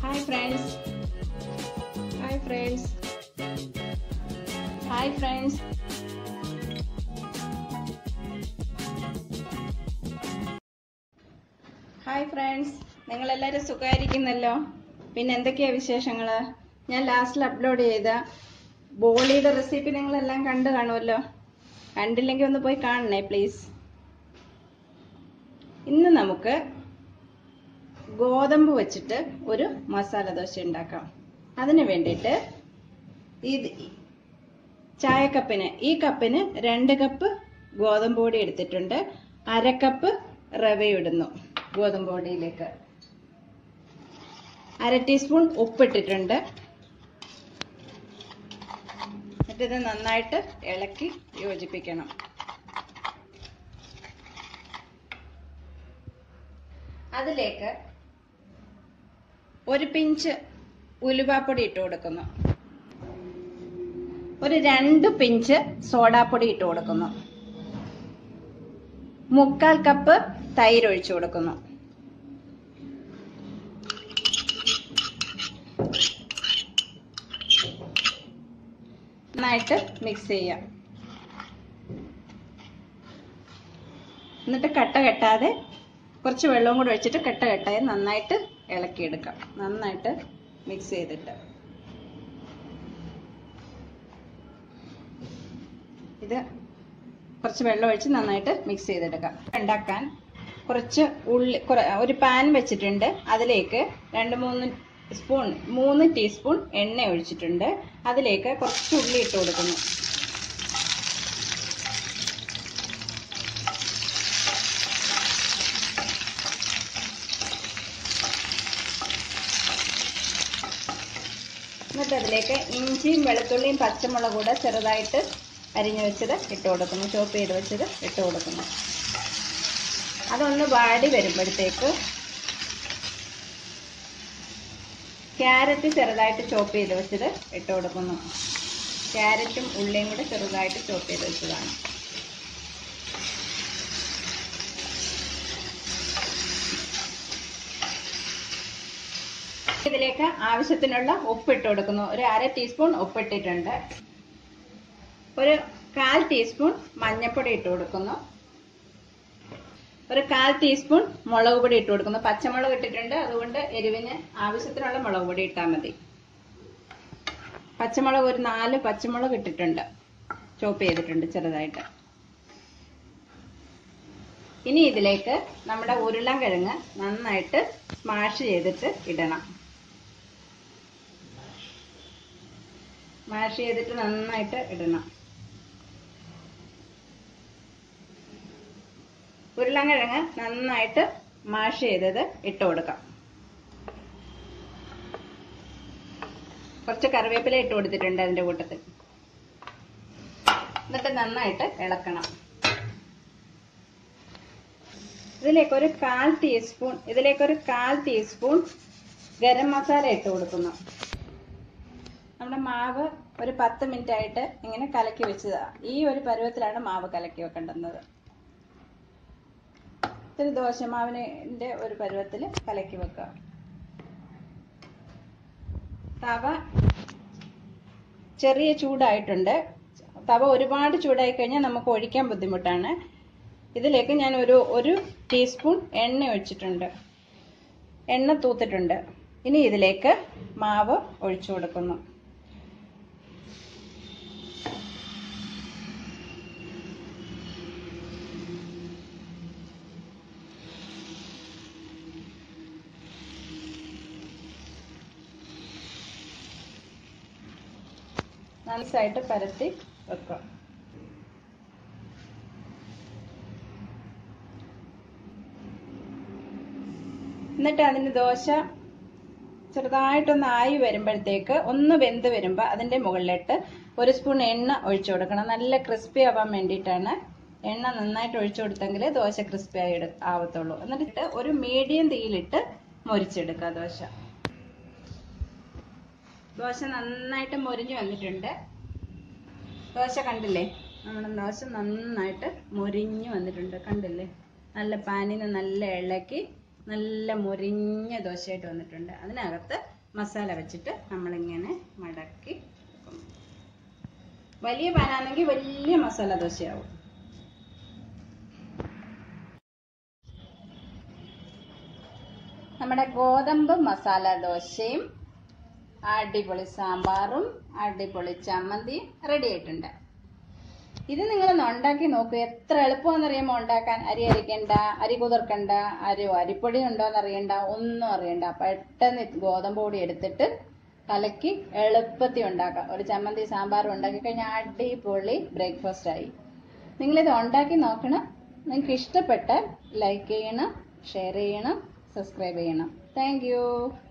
Hi friends hi friends hi friends hi friends നിങ്ങളെല്ലാവരും സുഖമായിരിക്കുന്നല്ലോ പിന്നെ എന്തൊക്കെയാ വിശേഷങ്ങൾ ഞാൻ ലാസ്റ്റിൽ അപ്ലോഡ് ചെയ്ത ബോളിയുടെ റെസിപ്പി നിങ്ങളെല്ലാം കണ്ടു കാണുമല്ലോ കണ്ടില്ലെങ്കിൽ ഒന്ന് പോയി കാണണേ പ്ലീസ് ഇന്ന് നമുക്ക് ഗോതമ്പ് വെച്ചിട്ട് ഒരു മസാല ദോശ ഉണ്ടാക്കാം അതിന് വേണ്ടിയിട്ട് ഇത് ചായക്കപ്പിന് ഈ കപ്പിന് രണ്ട് കപ്പ് ഗോതമ്പ് പൊടി എടുത്തിട്ടുണ്ട് അര കപ്പ് റവ ഇടുന്നു ഗോതമ്പ് പൊടിയിലേക്ക് അര ടീസ്പൂൺ ഉപ്പിട്ടിട്ടുണ്ട് എന്നിട്ടിത് നന്നായിട്ട് ഇളക്കി യോജിപ്പിക്കണം അതിലേക്ക് ഒരു പിഞ്ച് ഉലുവാപ്പൊടി ഇട്ട് കൊടുക്കുന്നു ഒരു രണ്ട് പിഞ്ച് സോഡാപ്പൊടി ഇട്ട് കൊടുക്കുന്നു മുക്കാൽ കപ്പ് തൈര് ഒഴിച്ചു കൊടുക്കുന്നു നന്നായിട്ട് മിക്സ് ചെയ്യാം എന്നിട്ട് കട്ട കെട്ടാതെ കുറച്ച് വെള്ളവും കൂടെ ഒഴിച്ചിട്ട് കട്ട കെട്ടാതെ നന്നായിട്ട് ഇളക്കിയെടുക്കാം നന്നായിട്ട് മിക്സ് ചെയ്തിട്ട് ഇത് കുറച്ച് വെള്ളം ഒഴിച്ച് നന്നായിട്ട് മിക്സ് ചെയ്തെടുക്കാം ഉണ്ടാക്കാൻ കുറച്ച് ഉള്ളി കുറെ- ഒരു പാൻ വെച്ചിട്ടുണ്ട് അതിലേക്ക് രണ്ട് മൂന്ന് സ്പൂൺ മൂന്ന് ടീസ്പൂൺ എണ്ണ ഒഴിച്ചിട്ടുണ്ട് അതിലേക്ക് കുറച്ച് ഉള്ളി ഇട്ട് കൊടുക്കുന്നു എന്നിട്ട് അതിലേക്ക് ഇഞ്ചിയും വെളുത്തുള്ളിയും പച്ചമുളകും കൂടെ ചെറുതായിട്ട് അരിഞ്ഞു വെച്ചത് ഇട്ട് കൊടുക്കുന്നു ചോപ്പ് ചെയ്ത് വെച്ചത് ഇട്ട് കൊടുക്കുന്നു അതൊന്ന് വാടി വരുമ്പോഴത്തേക്ക് ക്യാരറ്റ് ചെറുതായിട്ട് ചോപ്പ് ചെയ്ത് വെച്ചത് ഇട്ട് കൊടുക്കുന്നു ക്യാരറ്റും ഉള്ളിയും കൂടെ ചെറുതായിട്ട് ചോപ്പ് ചെയ്ത് വെച്ചതാണ് ഇതിലേക്ക് ആവശ്യത്തിനുള്ള ഉപ്പ് ഇട്ട് കൊടുക്കുന്നു ഒരു അര ടീസ്പൂൺ ഉപ്പ് ഇട്ടിട്ടുണ്ട് ഒരു കാൽ ടീസ്പൂൺ മഞ്ഞൾപ്പൊടി ഇട്ട് കൊടുക്കുന്നു ഒരു കാൽ ടീസ്പൂൺ മുളക് പൊടി ഇട്ട് കൊടുക്കുന്നു പച്ചമുളക് ഇട്ടിട്ടുണ്ട് അതുകൊണ്ട് എരിവിന് ആവശ്യത്തിനുള്ള മുളക് പൊടി ഇട്ടാൽ മതി പച്ചമുളക് ഒരു നാല് പച്ചമുളക് ഇട്ടിട്ടുണ്ട് ചോപ്പ് ചെയ്തിട്ടുണ്ട് ചെറുതായിട്ട് ഇനി ഇതിലേക്ക് നമ്മുടെ ഉരുളൻ കിഴങ്ങ് നന്നായിട്ട് സ്മാഷ് ചെയ്തിട്ട് ഇടണം സ്മാഷ് ചെയ്തിട്ട് നന്നായിട്ട് ഇടണം ഉരുളൻകിഴങ്ങ് നന്നായിട്ട് മാഷ് ചെയ്തത് ഇട്ട് കൊടുക്കാം കുറച്ച് കറിവേപ്പില ഇട്ട് കൊടുത്തിട്ടുണ്ട് അതിന്റെ കൂട്ടത്തിൽ എന്നിട്ട് നന്നായിട്ട് ഇളക്കണം ഇതിലേക്ക് ഒരു കാൽ ടീസ്പൂൺ ഇതിലേക്ക് ഒരു കാൽ ടീസ്പൂൺ ഗരം മസാല ഇട്ട് കൊടുക്കുന്നു നമ്മുടെ മാവ് ഒരു പത്ത് മിനിറ്റ് ആയിട്ട് ഇങ്ങനെ കലക്കി വെച്ചതാ ഈ ഒരു പരുവത്തിലാണ് മാവ് കലക്കി വെക്കേണ്ടുന്നത് ഇത്തിരി ദോശമാവിന്റെ ഒരു പരുവത്തിൽ കലക്കി വെക്കുക തവ ചെറിയ ചൂടായിട്ടുണ്ട് തവ ഒരുപാട് ചൂടായി കഴിഞ്ഞാൽ നമുക്ക് ഒഴിക്കാൻ ബുദ്ധിമുട്ടാണ് ഇതിലേക്ക് ഞാൻ ഒരു ഒരു ടീസ്പൂൺ എണ്ണ ഒഴിച്ചിട്ടുണ്ട് എണ്ണ തൂത്തിട്ടുണ്ട് ഇനി ഇതിലേക്ക് മാവ് ഒഴിച്ചു കൊടുക്കുന്നു നൈസായിട്ട് പരത്തി വെക്കുക എന്നിട്ട് അതിന് ദോശ ചെറുതായിട്ടൊന്ന് ആയി വരുമ്പോഴത്തേക്ക് ഒന്ന് വെന്ത് വരുമ്പോൾ അതിന്റെ മുകളിലിട്ട് ഒരു സ്പൂൺ എണ്ണ ഒഴിച്ചു കൊടുക്കണം നല്ല ക്രിസ്പി ആവാൻ വേണ്ടിയിട്ടാണ് എണ്ണ നന്നായിട്ട് ഒഴിച്ചു കൊടുത്തെങ്കിൽ ദോശ ക്രിസ്പി ആയി എടു- ആവത്തുള്ളൂ എന്നിട്ട് ഒരു മീഡിയം തീയിലിട്ട് മൊരിച്ചെടുക്കുക ദോശ ദോശ നന്നായിട്ട് മൊരിഞ്ഞു വന്നിട്ടുണ്ട് ദോശ കണ്ടില്ലേ നമ്മുടെ ദോശ നന്നായിട്ട് മൊരിഞ്ഞു വന്നിട്ടുണ്ട് കണ്ടില്ലേ നല്ല പാനിന് നല്ല ഇളക്കി നല്ല മുരിഞ്ഞ ദോശയായിട്ട് വന്നിട്ടുണ്ട് അതിനകത്ത് മസാല വെച്ചിട്ട് നമ്മളിങ്ങനെ മടക്കി വെക്കും. വലിയ പാനാണെങ്കിൽ വലിയ മസാല ദോശയാവും നമ്മുടെ ഗോതമ്പ് മസാല ദോശയും അടിപൊളി സാമ്പാറും അടിപൊളി ചമ്മന്തിയും റെഡി ആയിട്ടുണ്ട് ഇത് നിങ്ങളൊന്ന് ഉണ്ടാക്കി നോക്കൂ എത്ര എളുപ്പമെന്നറിയുമോ ഉണ്ടാക്കാൻ അരി അരിക്കണ്ട അരി കുതിർക്കണ്ട അരി അരിപ്പൊടി ഉണ്ടോന്ന് അറിയണ്ട ഒന്നും അറിയണ്ട പെട്ടെന്ന് ഗോതമ്പ് പൊടി എടുത്തിട്ട് കലക്കി എളുപ്പത്തിൽ ഉണ്ടാക്കാം ഒരു ചമ്മന്തി സാമ്പാറും ഉണ്ടാക്കി കഴിഞ്ഞാൽ അടിപൊളി ബ്രേക്ക്ഫാസ്റ്റ് ആയി നിങ്ങളിത് ഉണ്ടാക്കി നോക്കണം നിങ്ങൾക്ക് ഇഷ്ടപ്പെട്ടാൽ ലൈക്ക് ചെയ്യണം ഷെയർ ചെയ്യണം സബ്സ്ക്രൈബ് ചെയ്യണം താങ്ക്